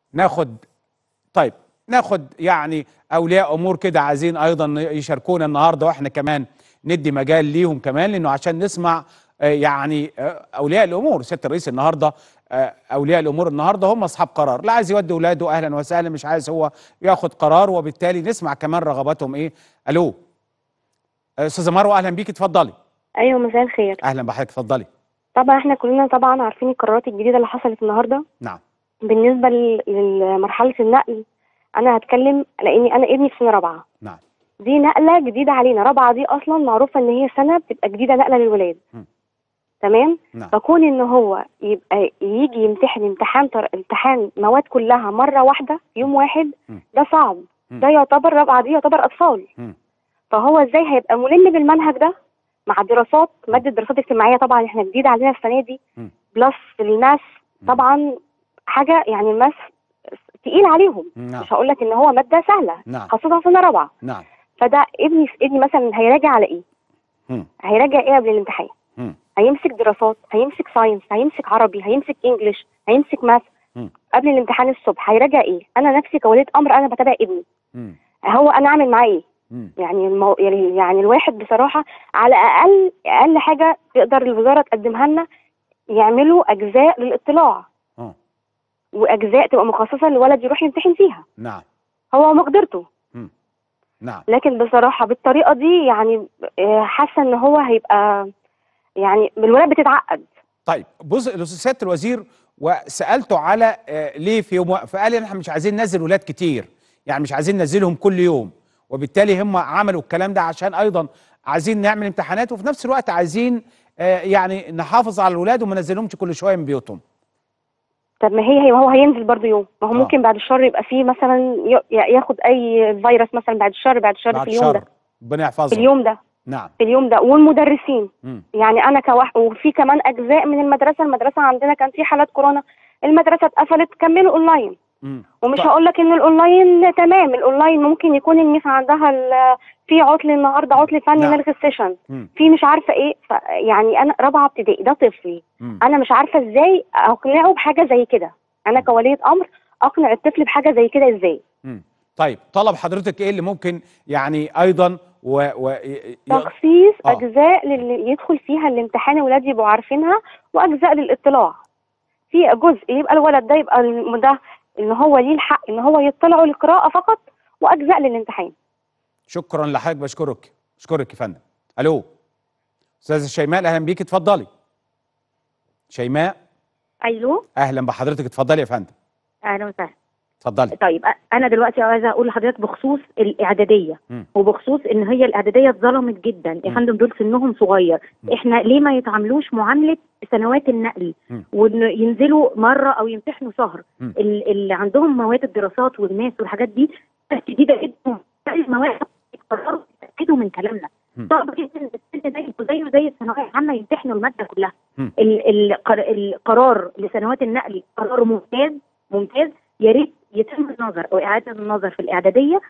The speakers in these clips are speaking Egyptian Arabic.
ناخد طيب ناخد يعني اولياء امور كده عايزين ايضا يشاركونا النهارده واحنا كمان ندي مجال ليهم كمان لانه عشان نسمع آه، يعني آه، اولياء الامور سياده الرئيس النهارده آه، اولياء الامور النهارده هم اصحاب قرار لا عايز يودي اولاده اهلا وسهلا مش عايز هو ياخد قرار وبالتالي نسمع كمان رغباتهم ايه الو آه، استاذه مروه اهلا بيكي اتفضلي ايوه مساء الخير اهلا بحضرتك اتفضلي طبعا احنا كلنا طبعا عارفين القرارات الجديده اللي حصلت النهارده نعم بالنسبه ل- لمرحله النقل انا هتكلم لاني انا ابني في سنه رابعه نعم دي نقله جديده علينا رابعه دي اصلا معروفه ان هي سنه بتبقى جديده نقله للولاد مم. تمام نعم فكون ان هو يبقى يجي يمتحن امتحان تر... امتحان مواد كلها مره واحده في يوم واحد مم. ده صعب مم. ده يعتبر رابعه دي يعتبر اطفال مم. فهو ازاي هيبقى ملم بالمنهج ده مع الدراسات ماده دراسات اجتماعيه طبعا احنا جديده علينا السنه دي مم. بلس الماس مم. طبعا حاجه يعني الماس تقيل عليهم نعم مش هقول لك ان هو ماده سهله نعم خاصه سنه رابعه نعم فده ابني ابني مثلا هيراجع على ايه مم. هيراجع ايه قبل الامتحان مم. هيمسك دراسات هيمسك ساينس هيمسك عربي هيمسك انجليش هيمسك ماث مم. قبل الامتحان الصبح هيراجع ايه انا نفسي كولية امر انا بتابع ابني مم. هو انا اعمل معاه ايه مم. يعني المو... يعني يعني الواحد بصراحه على اقل اقل حاجه تقدر الوزاره تقدمها لنا يعملوا اجزاء للاطلاع آه. واجزاء تبقى مخصصه للولد يروح يمتحن فيها نعم هو مقدرته نعم لكن بصراحه بالطريقه دي يعني آه، حاسه ان هو هيبقى يعني الولاد بتتعقد طيب بص الاستاذ سياده الوزير وسالته على آه، ليه في يوم فقال لي احنا مش عايزين ننزل ولاد كتير يعني مش عايزين ننزلهم كل يوم وبالتالي هم عملوا الكلام ده عشان ايضا عايزين نعمل امتحانات وفي نفس الوقت عايزين آه، يعني نحافظ على الولاد وما ننزلهمش كل شويه من بيوتهم طب ما هي هي هو هينزل برضه يوم ما هو آه. ممكن بعد الشهر يبقى فيه مثلا ي- ياخد اي فيروس مثلا بعد الشهر بعد الشهر بعد في اليوم شر ده ربنا في يحفظهم اليوم ده نعم في اليوم ده والمدرسين مم. يعني انا كواحد وفي كمان اجزاء من المدرسه المدرسه عندنا كان في حالات كورونا المدرسه اتقفلت كملوا اونلاين مم. ومش طيب. هقول لك ان الاونلاين تمام الاونلاين ممكن يكون الميس عندها ال- في عطل النهارده عطل فني نعم. نلغي السيشن مم. في مش عارفه ايه ف يعني انا رابعه ابتدائي ده طفلي مم. انا مش عارفه ازاي اقنعه بحاجه زي كده انا كوليه امر اقنع الطفل بحاجه زي كده ازاي مم. طيب طلب حضرتك ايه اللي ممكن يعني ايضا و, و... ي- ي- تخصيص آه. اجزاء اللي يدخل فيها الامتحان الولاد يبقوا عارفينها واجزاء للاطلاع في جزء يبقى الولد ده يبقى الم- ده ان هو ليه الحق ان هو يطلعوا للقراءه فقط واجزاء للامتحان شكرا لحضرتك بشكرك بشكرك يا فندم الو استاذه شيماء اهلا بيك اتفضلي شيماء ايوه اهلا بحضرتك اتفضلي يا فندم اهلا وسهلا اتفضلي طيب أ- انا دلوقتي عايزه اقول لحضرتك بخصوص الاعداديه مم. وبخصوص ان هي الاعداديه اتظلمت جدا يا مم. فندم دول سنهم صغير مم. احنا ليه ما يتعاملوش معامله سنوات النقل مم. وينزلوا مره او يمتحنوا شهر مم. ال- اللي عندهم مواد الدراسات والماس والحاجات دي شديده جدا المواد يقرروا يتاكدوا من كلامنا مم. صعب جدا السن ده يبقوا زيه زي الثانويه العامه يمتحنوا الماده كلها مم. ال- القر- القرار لسنوات النقل قرار ممتاز ممتاز يا ريت يتم النظر او اعاده النظر في الاعداديه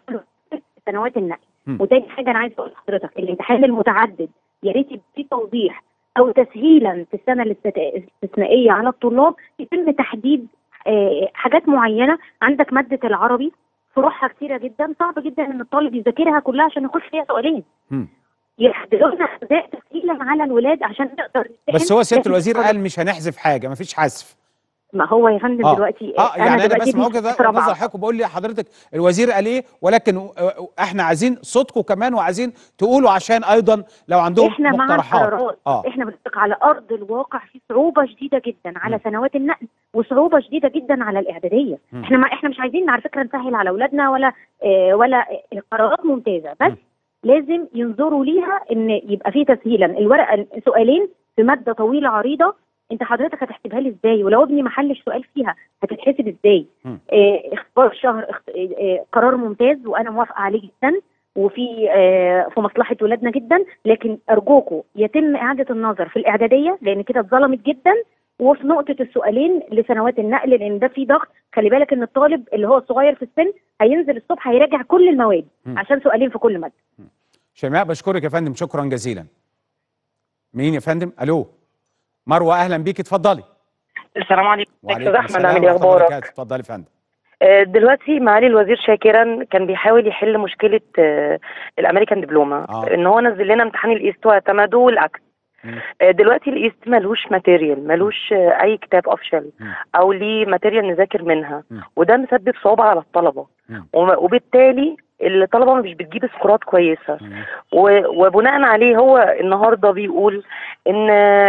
في سنوات النقل مم. وتاني حاجه انا عايزه اقول لحضرتك الامتحان المتعدد يا ريت يبقى فيه توضيح او تسهيلا في السنه الاست- الاستثنائيه على الطلاب يتم تحديد آه، حاجات معينه عندك ماده العربي فروعها كتيره جدا صعب جدا ان الطالب يذاكرها كلها عشان يخش فيها سؤالين مم. يحددوا لنا اداء تسهيلا على الولاد عشان نقدر نمتحن. بس هو سياده لكن الوزير القرار- قال مش هنحذف حاجه مفيش حذف ما هو يا فندم اه دلوقتي اه يعني انا دلوقتي بسمع ابني وجهه في رابعة. نظر حضرتك وبقول لي حضرتك الوزير قال ايه ولكن آه، آه، احنا عايزين صوتكم كمان وعايزين تقولوا عشان ايضا لو عندهم احنا مع مقترحات القرارات اه احنا بنطلق على ارض الواقع في صعوبه شديده جدا على م. سنوات النقل وصعوبه شديده جدا على الاعداديه م. احنا ما احنا مش عايزين على فكره نسهل على اولادنا ولا اه ولا اه القرارات ممتازه بس م. لازم ينظروا ليها ان يبقى في تسهيلا الورقه سؤالين في ماده طويله عريضه انت حضرتك هتحسبها لي ازاي ولو ابني ما حلش سؤال فيها هتتحسب ازاي م. اه اختبار شهر اخت... اه اه قرار ممتاز وانا موافقه عليه جدا وفي آه، في مصلحه ولادنا جدا لكن ارجوكم يتم اعاده النظر في الاعداديه لان كده اتظلمت جدا وفي نقطه السؤالين لسنوات النقل لان ده في ضغط خلي بالك ان الطالب اللي هو الصغير في السن هينزل الصبح هيراجع كل المواد م. عشان سؤالين في كل ماده شيماء بشكرك يا فندم شكرا جزيلا مين يا فندم الو مروه اهلا بيك اتفضلي السلام عليكم وعليكم استاذ احمد السلام عامل ايه ورحمة الله اخبارك وبركاته اتفضلي يا فندم آه، دلوقتي معالي الوزير شاكرا كان بيحاول يحل مشكله آه، الامريكان دبلوما آه. ان هو نزل لنا امتحان الايست واعتمده والعكس مم. آه، دلوقتي الايست ملوش ماتيريال ملوش آه، اي كتاب اوفشال مم. او ليه ماتيريال نذاكر منها مم. وده مسبب صعوبه على الطلبه مم. وم- وبالتالي الطلبه مش بتجيب سكورات كويسه مم. و- وبناء عليه هو النهارده بيقول ان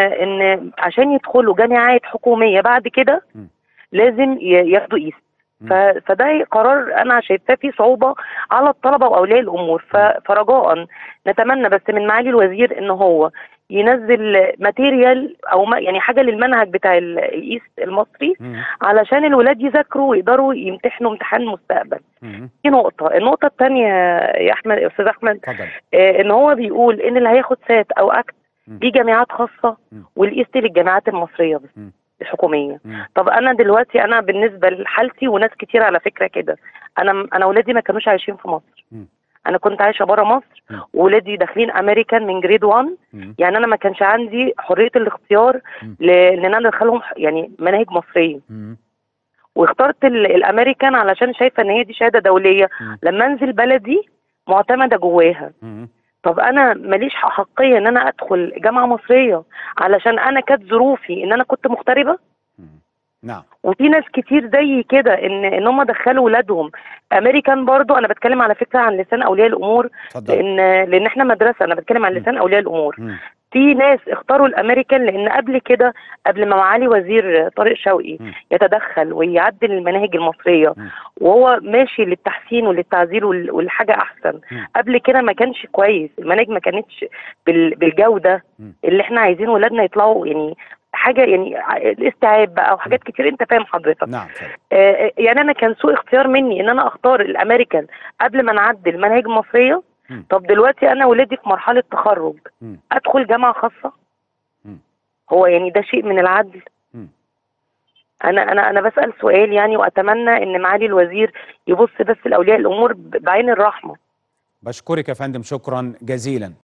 ان عشان يدخلوا جامعات حكوميه بعد كده مم. لازم ي- ياخدوا ايست مم. ف- فده قرار انا شايفاه فيه صعوبه على الطلبه واولياء الامور ف- فرجاء نتمنى بس من معالي الوزير ان هو ينزل ماتيريال او ما يعني حاجه للمنهج بتاع ال- الايست المصري مم. علشان الولاد يذاكروا ويقدروا يمتحنوا امتحان مستقبل مم. دي نقطه النقطه الثانيه يا احمد يا استاذ احمد اتفضلي آه، ان هو بيقول ان اللي هياخد سات او اكت مم. دي جامعات خاصه مم. والايست للجامعات المصريه بس مم. الحكوميه مم. طب انا دلوقتي انا بالنسبه لحالتي وناس كتير على فكره كده انا انا اولادي ما كانوش عايشين في مصر مم. انا كنت عايشه بره مصر مم. وولادي داخلين امريكان من جريد 1 مم. يعني انا ما كانش عندي حريه الاختيار مم. ل- ان انا ادخلهم ح- يعني مناهج مصريه مم. واخترت ال- الامريكان علشان شايفه ان هي دي شهاده دوليه مم. لما انزل بلدي معتمده جواها مم. طب انا ماليش حقية ان انا ادخل جامعة مصرية علشان انا كانت ظروفي ان انا كنت مغتربة مم. نعم وفي ناس كتير زي كده ان ان هم دخلوا ولادهم امريكان برضو انا بتكلم على فكرة عن لسان اولياء الامور اتفضلي لان لان احنا مدرسة انا بتكلم عن م. لسان اولياء الامور مم. في ناس اختاروا الامريكان لان قبل كده قبل ما معالي وزير طارق شوقي م. يتدخل ويعدل المناهج المصريه م. وهو ماشي للتحسين وللتعديل وال- والحاجه احسن م. قبل كده ما كانش كويس المناهج ما كانتش بال- بالجوده م. اللي احنا عايزين ولادنا يطلعوا يعني حاجه يعني ع- الاستيعاب بقى وحاجات كتير انت فاهم حضرتك نعم اتفضلي. آه، يعني انا كان سوء اختيار مني ان انا اختار الامريكان قبل ما نعدل المناهج المصريه مم. طب دلوقتي انا ولادي في مرحله تخرج مم. ادخل جامعه خاصه مم. هو يعني ده شيء من العدل مم. انا انا انا بسال سؤال يعني واتمنى ان معالي الوزير يبص بس لاولياء الامور ب- بعين الرحمه بشكرك يا فندم شكرا جزيلا